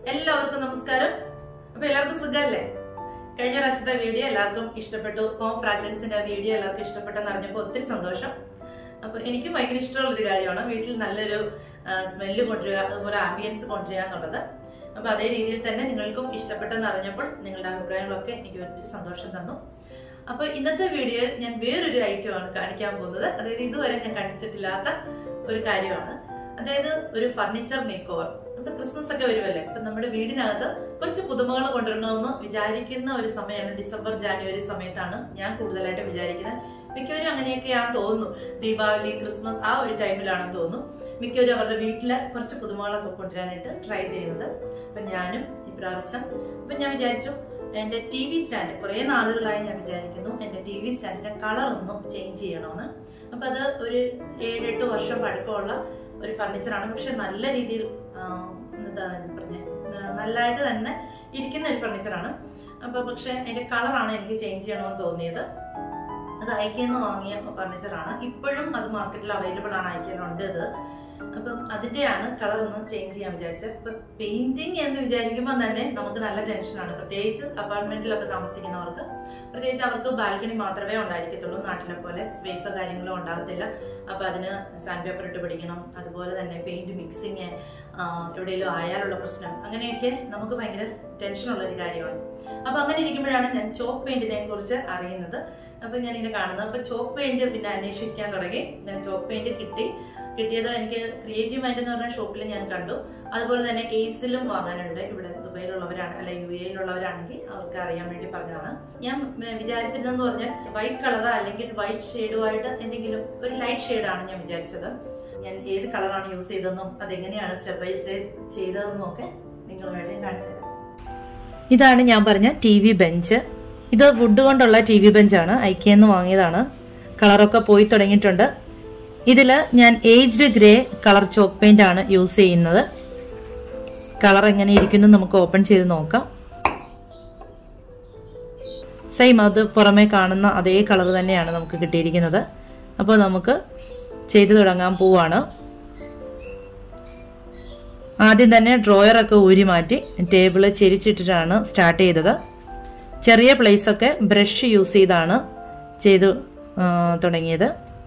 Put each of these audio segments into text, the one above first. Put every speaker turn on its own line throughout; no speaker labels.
എല്ലാവർക്കും നമസ്കാരം അപ്പൊ എല്ലാവർക്കും സുഖമല്ലേ കഴിഞ്ഞ പ്രാവശ്യത്തെ വീഡിയോ എല്ലാവർക്കും ഇഷ്ടപ്പെട്ടു ഹോം ഫ്രാഗ്രൻസിന്റെ വീഡിയോ എല്ലാവർക്കും ഇഷ്ടപ്പെട്ടെന്ന് അറിഞ്ഞപ്പോൾ ഒത്തിരി സന്തോഷം അപ്പൊ എനിക്ക് ഭയങ്കര ഇഷ്ടമുള്ള ഒരു കാര്യമാണ് വീട്ടിൽ നല്ലൊരു സ്മെല്ല് കൊണ്ടുവരിക അതുപോലെ ആംബിയൻസ് കൊണ്ടുവരിക എന്നുള്ളത് അപ്പൊ അതേ രീതിയിൽ തന്നെ നിങ്ങൾക്കും ഇഷ്ടപ്പെട്ടെന്ന് അറിഞ്ഞപ്പോൾ നിങ്ങളുടെ അഭിപ്രായങ്ങളൊക്കെ എനിക്ക് ഒത്തിരി സന്തോഷം തന്നു അപ്പൊ ഇന്നത്തെ വീഡിയോയിൽ ഞാൻ വേറൊരു ഐറ്റമാണ് കാണിക്കാൻ പോകുന്നത് അതായത് ഇതുവരെ ഞാൻ കാണിച്ചിട്ടില്ലാത്ത ഒരു കാര്യമാണ് അതായത് ഒരു ഫർണിച്ചർ മേക്ക് ഓവർ നമ്മുടെ ക്രിസ്മസ് ഒക്കെ വരുമല്ലേ അപ്പൊ നമ്മുടെ വീടിനകത്ത് കുറച്ച് പുതുമകൾ കൊണ്ടുവരണമെന്ന് വിചാരിക്കുന്ന ഒരു സമയമാണ് ഡിസംബർ ജാനുവരി സമയത്താണ് ഞാൻ കൂടുതലായിട്ട് വിചാരിക്കുന്നത് മിക്കവരും അങ്ങനെയൊക്കെയാണെന്ന് തോന്നുന്നു ദീപാവലി ക്രിസ്മസ് ആ ഒരു ടൈമിലാണെന്ന് തോന്നുന്നു മിക്കവരും അവരുടെ വീട്ടിലെ കുറച്ച് പുതുമകളൊക്കെ കൊണ്ടുവരാനായിട്ട് ട്രൈ ചെയ്യുന്നത് അപ്പൊ ഞാനും ഇപ്രാവശ്യം അപ്പൊ ഞാൻ വിചാരിച്ചു എന്റെ ടി വി സ്റ്റാൻഡ് കുറെ നാളുകളായി ഞാൻ വിചാരിക്കുന്നു എന്റെ ടി വി സ്റ്റാൻഡിന്റെ കളർ ഒന്ന് ചേഞ്ച് ചെയ്യണമെന്ന് അപ്പൊ അത് ഒരു ഏഴെട്ട് വർഷം പഴക്കമുള്ള ഒരു ഫർണിച്ചറാണ് പക്ഷെ നല്ല രീതിയിൽ ആ, എന്താ പറഞ്ഞ നല്ലതായിട്ട് തന്നെ ഇരിക്കുന്ന ഒരു ഫർണിച്ചറാണ് അപ്പൊ പക്ഷെ അതിന്റെ കളറാണ് എനിക്ക് ചേഞ്ച് ചെയ്യണമെന്ന് തോന്നിയത് അത് ഐക്യെന്ന് വാങ്ങിയ ഫർണിച്ചറാണ് ഇപ്പോഴും അത് മാർക്കറ്റിൽ അവൈലബിൾ ആണ് ഐക്യയിലുണ്ട് ഇത് അപ്പം അതിന്റെയാണ് കളർ ഒന്ന് ചേഞ്ച് ചെയ്യാൻ വിചാരിച്ചത് ഇപ്പൊ പെയിന്റിങ് എന്ന് വിചാരിക്കുമ്പോൾ തന്നെ നമുക്ക് നല്ല ടെൻഷനാണ് പ്രത്യേകിച്ച് അപ്പാർട്ട്മെന്റിലൊക്കെ താമസിക്കുന്നവർക്ക് പ്രത്യേകിച്ച് അവർക്ക് ബാൽക്കണി മാത്രമേ ഉണ്ടായിരിക്കത്തുള്ളൂ നാട്ടിലെ പോലെ സ്പേസോ കാര്യങ്ങളോ ഉണ്ടാകത്തില്ല അപ്പൊ അതിന് സാൻഡ് പേപ്പർ ഇട്ട് പിടിക്കണം അതുപോലെ തന്നെ പെയിന്റ് മിക്സിങ് എവിടെയെങ്കിലും ആയാലുള്ള പ്രശ്നം അങ്ങനെയൊക്കെ നമുക്ക് ഭയങ്കര ടെൻഷനുള്ള ഒരു കാര്യമാണ് അപ്പൊ അങ്ങനെ ഇരിക്കുമ്പോഴാണ് ഞാൻ ചോക്ക് പെയിന്റിനെ കുറിച്ച് അറിയുന്നത് അപ്പൊ ഞാൻ ഇങ്ങനെ കാണുന്നത് അപ്പൊ ചോക്ക് പെയിന്റ് പിന്നെ അന്വേഷിക്കാൻ തുടങ്ങി ഞാൻ ചോക്ക് പെയിന്റ് കിട്ടി കിട്ടിയത് എനിക്ക് ക്രിയേറ്റീവ് മൈൻഡ് എന്ന് പറഞ്ഞ ഷോപ്പിൽ ഞാൻ കണ്ടു അതുപോലെ തന്നെ എയ്സിലും വാങ്ങാനുണ്ട് ഇവിടെ ദുബൈയിലുള്ളവരാണ് അല്ല യു എയിലുള്ളവരാണെങ്കിൽ അവർക്ക് അറിയാൻ വേണ്ടി പറഞ്ഞതാണ് ഞാൻ ഉം, വിചാരിച്ചിരുന്നെന്ന് പറഞ്ഞാൽ വൈറ്റ് കളർ അല്ലെങ്കിൽ വൈറ്റ് ഷെയ്ഡുമായിട്ട് എന്തെങ്കിലും ഒരു ലൈറ്റ് ഷെയ്ഡാണ് ഞാൻ വിചാരിച്ചത് ഞാൻ ഏത് കളറാണ് യൂസ് ചെയ്തതെന്നും അതെങ്ങനെയാണ് സ്റ്റെപ്പ് ബൈ സ്റ്റെപ്പ് ചെയ്തതെന്നും ഒക്കെ നിങ്ങളുമായിട്ട് ഞാൻ കാണിച്ചു തരാം ഇതാണ് ഞാൻ പറഞ്ഞ ടി വി ബെഞ്ച് ഇത് വുഡ് കൊണ്ടുള്ള ടി വി ബെഞ്ചാണ് ഐക്യെന്ന് വാങ്ങിയതാണ് കളറൊക്കെ പോയി തുടങ്ങിയിട്ടുണ്ട് ഇതിൽ ഞാൻ aged grey colour chalk paint ആണ് യൂസ് ചെയ്യുന്നത് കളർ എങ്ങനെ ഇരിക്കുന്നു നമുക്ക് ഓപ്പൺ ചെയ്ത് നോക്കാം സെയിം അത് പുറമേ കാണുന്ന അതേ കളർ തന്നെയാണ് നമുക്ക് കിട്ടിയിരിക്കുന്നത് അപ്പോൾ നമുക്ക് ചെയ്തു തുടങ്ങാൻ പോവാണ് ആദ്യം തന്നെ ഡ്രോയറൊക്കെ ഊരി മാറ്റി ടേബിള് ചെരിച്ചിട്ടിട്ടാണ് സ്റ്റാർട്ട് ചെയ്തത് ചെറിയ പ്ലേസ് ഒക്കെ ബ്രഷ് യൂസ് ചെയ്താണ് ചെയ്തു ആ, തുടങ്ങിയത്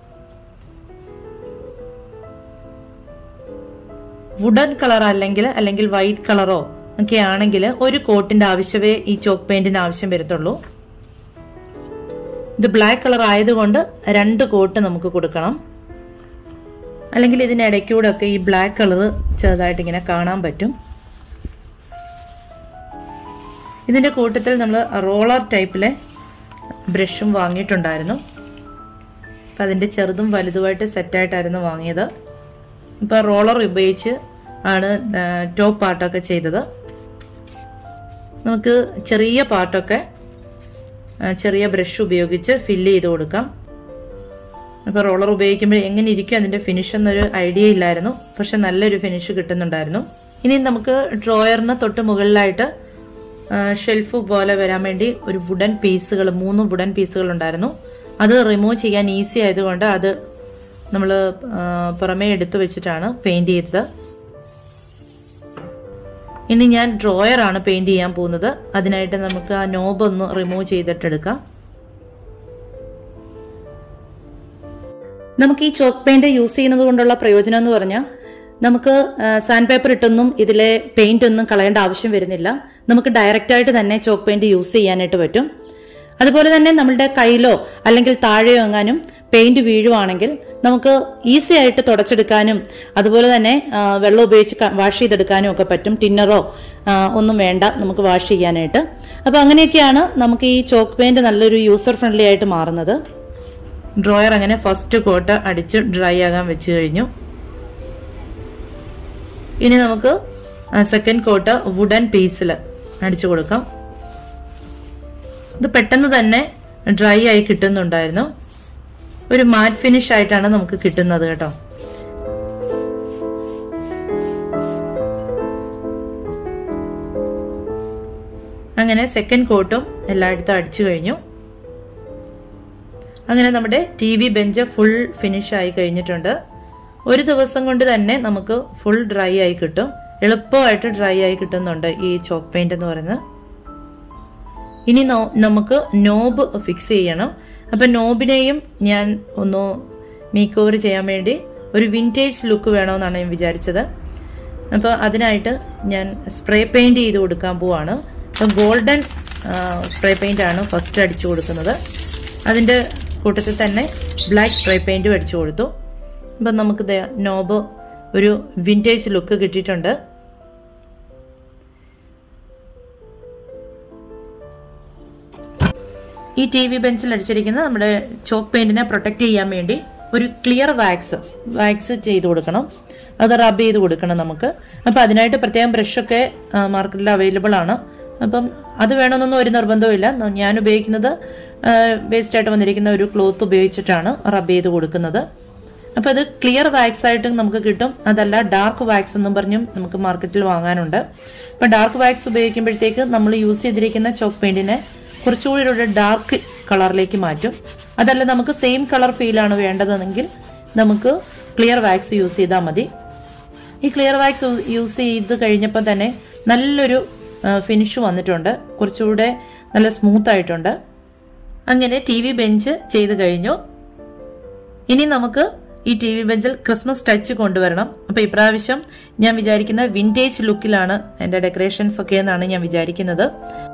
വുഡൻ കളർ അല്ലെങ്കിൽ അല്ലെങ്കിൽ വൈറ്റ് കളറോ ഒക്കെ ആണെങ്കിൽ ഒരു കോട്ടിന്റെ ആവശ്യമേ ഈ ചോക്ക് പെയിന്റിന് ആവശ്യം വരത്തുള്ളൂ ഇത് ബ്ലാക്ക് കളർ ആയതുകൊണ്ട് രണ്ട് കോട്ട് നമുക്ക് കൊടുക്കണം അല്ലെങ്കിൽ ഇതിനിടയ്ക്കൂടെ ഒക്കെ ഈ ബ്ലാക്ക് കളർ ചെറുതായിട്ട് ഇങ്ങനെ കാണാൻ പറ്റും ഇതിന്റെ കൂട്ടത്തിൽ നമ്മൾ റോളർ ടൈപ്പിലെ ബ്രഷും വാങ്ങിയിട്ടുണ്ടായിരുന്നു അപ്പം അതിന്റെ ചെറുതും വലുതുമായിട്ട് സെറ്റായിട്ടായിരുന്നു വാങ്ങിയത് ഇപ്പം റോളർ ഉപയോഗിച്ച് ആണ് ടോപ്പ് പാർട്ടൊക്കെ ചെയ്തത് നമുക്ക് ചെറിയ പാർട്ടൊക്കെ ആ, ചെറിയ ബ്രഷ് ഉപയോഗിച്ച് ഫില്ല് ചെയ്ത് കൊടുക്കാം അപ്പോൾ റോളർ ഉപയോഗിക്കുമ്പോൾ എങ്ങനെ ഇരിക്കും അതിന്റെ ഫിനിഷ് എന്നൊരു ഐഡിയ ഇല്ലായിരുന്നു പക്ഷെ നല്ലൊരു ഫിനിഷ് കിട്ടുന്നുണ്ടായിരുന്നു ഇനി നമുക്ക് ഡ്രോയറിന് തൊട്ട് മുകളിലായിട്ട് ഷെൽഫ് പോലെ വരാൻ വേണ്ടി ഒരു വുഡൻ പീസുകൾ മൂന്ന് വുഡൻ പീസുകൾ ഉണ്ടായിരുന്നു അത് റിമൂവ് ചെയ്യാൻ ഈസി ആയതുകൊണ്ട് അത് നമ്മൾ പുറമേ എടുത്തു വെച്ചിട്ടാണ് പെയിന്റ് ചെയ്തത് ഇനി ഞാൻ ഡ്രോയർ ആണ് പെയിന്റ് ചെയ്യാൻ പോകുന്നത് അതിനായിട്ട് നമുക്ക് ആ നോബ് ഒന്ന് റിമൂവ് ചെയ്തിട്ടെടുക്കാം നമുക്ക് ഈ ചോക്ക് പെയിന്റ് യൂസ് ചെയ്യുന്നത് കൊണ്ടുള്ള പ്രയോജനം എന്ന് പറഞ്ഞാൽ നമുക്ക് സാൻഡ് പേപ്പർ ഇട്ടൊന്നും ഇതിലെ പെയിന്റ് ഒന്നും കളയേണ്ട ആവശ്യം വരുന്നില്ല നമുക്ക് ഡയറക്റ്റ് ആയിട്ട് തന്നെ ചോക്ക് പെയിന്റ് യൂസ് ചെയ്യാനായിട്ട് പറ്റും അതുപോലെ തന്നെ നമ്മളുടെ കയ്യിലോ അല്ലെങ്കിൽ താഴെയോ എങ്ങാനും പെയിന്റ് വീഴുവാണെങ്കിൽ നമുക്ക് ഈസി ആയിട്ട് തുടച്ചെടുക്കാനും അതുപോലെ തന്നെ ആ, വെള്ളം ഉപയോഗിച്ച് വാഷ് ചെയ്തെടുക്കാനും ഒക്കെ പറ്റും ടിന്നറോ ആ, ഒന്നും വേണ്ട നമുക്ക് വാഷ് ചെയ്യാനായിട്ട് അപ്പൊ അങ്ങനെയൊക്കെയാണ് നമുക്ക് ഈ ചോക്ക് പെയിന്റ് നല്ലൊരു യൂസർ ഫ്രണ്ട്ലി ആയിട്ട് മാറുന്നത് ഡ്രോയർ അങ്ങനെ ഫസ്റ്റ് കോട്ട് അടിച്ച് ഡ്രൈ ആകാൻ വെച്ച് കഴിഞ്ഞു ഇനി നമുക്ക് സെക്കൻഡ് കോട്ട് വുഡൻ പീസിൽ അടിച്ചു കൊടുക്കാം ഇത് പെട്ടെന്ന് തന്നെ ഡ്രൈ ആയി കിട്ടുന്നുണ്ടായിരുന്നു ഒരു മാറ്റ് ഫിനിഷ് ആയിട്ടാണ് നമുക്ക് കിട്ടുന്നത് കേട്ടോ അങ്ങനെ സെക്കൻഡ് കോട്ടും എല്ലായിടത്തും അടിച്ചു കഴിഞ്ഞു അങ്ങനെ നമ്മുടെ T V bench full finish ആയി കഴിഞ്ഞിട്ടുണ്ട് ഒരു ദിവസം കൊണ്ട് തന്നെ നമുക്ക് ഫുൾ ഡ്രൈ ആയി കിട്ടും എളുപ്പമായിട്ട് ഡ്രൈ ആയി കിട്ടുന്നുണ്ട് ഈ ചോക്ക് പെയിന്റ് എന്ന് പറയുന്നത് ഇനി നമുക്ക് നോബ് ഫിക്സ് ചെയ്യണം അപ്പം നോബിനെയും ഞാൻ ഒന്ന് മേക്ക് ഓവർ ചെയ്യാൻ വേണ്ടി ഒരു വിൻറ്റേജ് ലുക്ക് വേണമെന്നാണ് ഞാൻ വിചാരിച്ചത് അപ്പോൾ അതിനായിട്ട് ഞാൻ സ്പ്രേ പെയിൻറ് ചെയ്ത് കൊടുക്കാൻ പോവാണ് അപ്പം ഗോൾഡൻ സ്പ്രേ പെയിൻ്റ് ആണ് ഫസ്റ്റ് അടിച്ചു കൊടുക്കുന്നത് അതിൻ്റെ കൂട്ടത്തിൽ തന്നെ ബ്ലാക്ക് സ്പ്രേ പെയിൻറ്റും അടിച്ചു കൊടുത്തു അപ്പം നമുക്ക് നോബ് ഒരു വിൻറ്റേജ് ലുക്ക് കിട്ടിയിട്ടുണ്ട് ഈ ടി വി ബെഞ്ചിൽ അടിച്ചിരിക്കുന്ന നമ്മുടെ ചോക്ക് പെയിന്റിനെ പ്രൊട്ടക്ട് ചെയ്യാൻ വേണ്ടി ഒരു ക്ലിയർ വാക്സ് വാക്സ് ചെയ്ത് കൊടുക്കണം അത് റബ് ചെയ്ത് കൊടുക്കണം നമുക്ക് അപ്പം അതിനായിട്ട് പ്രത്യേകം ബ്രഷൊക്കെ മാർക്കറ്റിൽ അവൈലബിൾ ആണ് അപ്പം അത് വേണമെന്നൊന്നും ഒരു നിർബന്ധവും ഇല്ല ഞാൻ ഉപയോഗിക്കുന്നത് വേസ്റ്റ് ആയിട്ട് വന്നിരിക്കുന്ന ഒരു ക്ലോത്ത് ഉപയോഗിച്ചിട്ടാണ് റബ് ചെയ്ത് കൊടുക്കുന്നത് അപ്പോൾ അത് ക്ലിയർ വാക്സ് ആയിട്ടും നമുക്ക് കിട്ടും അതല്ല ഡാർക്ക് വാക്സ് എന്നും പറഞ്ഞും നമുക്ക് മാർക്കറ്റിൽ വാങ്ങാനുണ്ട് അപ്പം ഡാർക്ക് വാക്സ് ഉപയോഗിക്കുമ്പോഴത്തേക്ക് നമ്മൾ യൂസ് ചെയ്തിരിക്കുന്ന ചോക്ക് പെയിന്റിനെ കുറച്ചുകൂടി ഒരു ഡാർക്ക് കളറിലേക്ക് മാറ്റും അതല്ല നമുക്ക് സെയിം കളർ ഫീലാണ് വേണ്ടതെങ്കിൽ നമുക്ക് ക്ലിയർ വാക്സ് യൂസ് ചെയ്താൽ മതി ഈ ക്ലിയർ വാക്സ് യൂസ് ചെയ്ത് കഴിഞ്ഞപ്പോൾ തന്നെ നല്ലൊരു ഫിനിഷ് വന്നിട്ടുണ്ട് കുറച്ചുകൂടെ നല്ല സ്മൂത്ത് ആയിട്ടുണ്ട് അങ്ങനെ ടി വി ബെഞ്ച് ചെയ്ത് കഴിഞ്ഞു ഇനി നമുക്ക് ഈ ടി വി ബെഞ്ചിൽ ക്രിസ്മസ് ടച്ച് കൊണ്ടുവരണം അപ്പോൾ ഇപ്രാവശ്യം ഞാൻ വിചാരിക്കുന്ന വിൻറ്റേജ് ലുക്കിലാണ് എൻ്റെ ഡെക്കറേഷൻസ് ഒക്കെ എന്നാണ് ഞാൻ വിചാരിക്കുന്നത്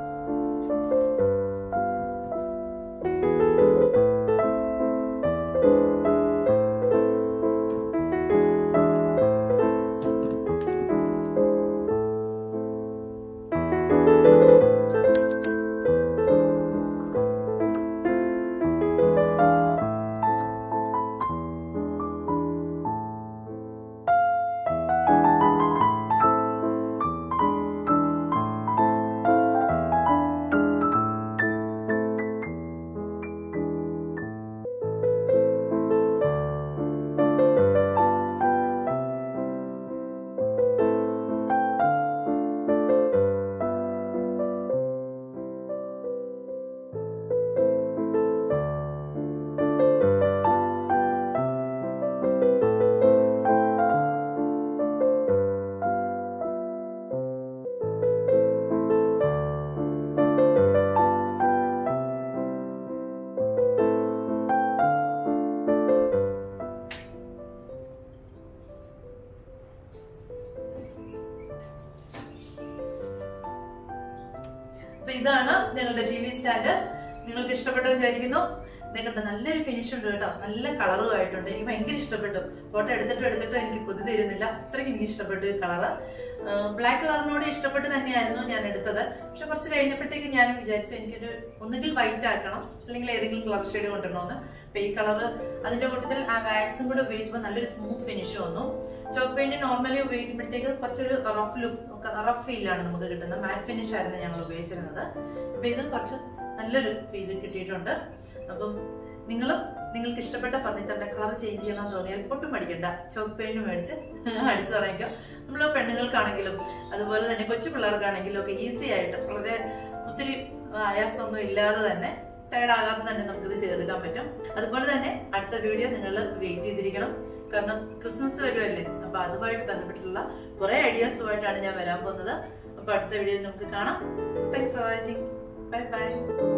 അപ്പൊ ഇതാണ് ഞങ്ങളുടെ ടി വി സ്റ്റാൻഡ് നിങ്ങൾക്ക് ഇഷ്ടപ്പെട്ടു വിചാരിക്കുന്നു നിങ്ങളുടെ നല്ലൊരു ഫിനിഷ് ഉണ്ട് കേട്ടോ നല്ല കളറും ആയിട്ടുണ്ട് എനിക്ക് ഭയങ്കര ഇഷ്ടപ്പെട്ടു ഫോട്ടോ എടുത്തിട്ടും എടുത്തിട്ടും എനിക്ക് കൊതി തരുന്നില്ല അത്രയ്ക്ക് എനിക്ക് ഇഷ്ടപ്പെട്ടു ഈ കളറ് ബ്ലാക്ക് കളറിനോട് ഇഷ്ടപ്പെട്ട് തന്നെയായിരുന്നു ഞാൻ എടുത്തത് പക്ഷെ കുറച്ച് കഴിഞ്ഞപ്പോഴത്തേക്ക് ഞാൻ വിചാരിച്ചു എനിക്കൊരു ഒന്നുകിൽ വൈറ്റ് ആക്കണം അല്ലെങ്കിൽ ഏതെങ്കിലും കളർ ഷെയ്ഡ് കൊണ്ടുവരണമെന്ന് അപ്പൊ ഈ കളർ അതിന്റെ കൂട്ടത്തിൽ ആ വാക്സും കൂടെ ഉപയോഗിച്ചപ്പോൾ നല്ലൊരു സ്മൂത്ത് ഫിനിഷ് വന്നു ചോക്ക് പെയിന്റ് നോർമലി ഉപയോഗിക്കുമ്പോഴത്തേക്ക് കുറച്ചൊരു റഫ് ലുക്ക് റഫ് ഫീലാണ് നമുക്ക് കിട്ടുന്നത് മാറ്റ് ഫിനിഷ് ആയിരുന്നു ഞങ്ങൾ ഉപയോഗിച്ചിരുന്നത് അപ്പൊ ഇത് കുറച്ച് നല്ലൊരു ഫീൽ കിട്ടിയിട്ടുണ്ട് അപ്പം നിങ്ങളും നിങ്ങൾക്ക് ഇഷ്ടപ്പെട്ട ഫർണിച്ചറിന്റെ കളർ ചേഞ്ച് ചെയ്യണമെന്ന് തോന്നിയാൽ ഒട്ടും പഠിക്കണ്ട ചോക്ക് പെയിന്റ് മേടിച്ച് അടിച്ചു തുടങ്ങിക്കോ നമ്മൾ പെണ്ണുങ്ങൾക്കാണെങ്കിലും അതുപോലെ തന്നെ കൊച്ചു പിള്ളേർക്കാണെങ്കിലും ഒക്കെ ഈസി ആയിട്ട് വളരെ ഒത്തിരി ആയാസമൊന്നും ഇല്ലാതെ തന്നെ ടയർഡാകാതെ തന്നെ നമുക്കിത് ചെയ്തെടുക്കാൻ പറ്റും അതുപോലെ തന്നെ അടുത്ത വീഡിയോ നിങ്ങൾ വെയിറ്റ് ചെയ്തിരിക്കണം കാരണം ക്രിസ്മസ് വരുമല്ലേ അപ്പൊ അതുമായിട്ട് ബന്ധപ്പെട്ടുള്ള കുറെ ഐഡിയാസുമായിട്ടാണ് ഞാൻ വരാൻ പോകുന്നത് അപ്പൊ അടുത്ത വീഡിയോ നമുക്ക് കാണാം thanks for watching bye by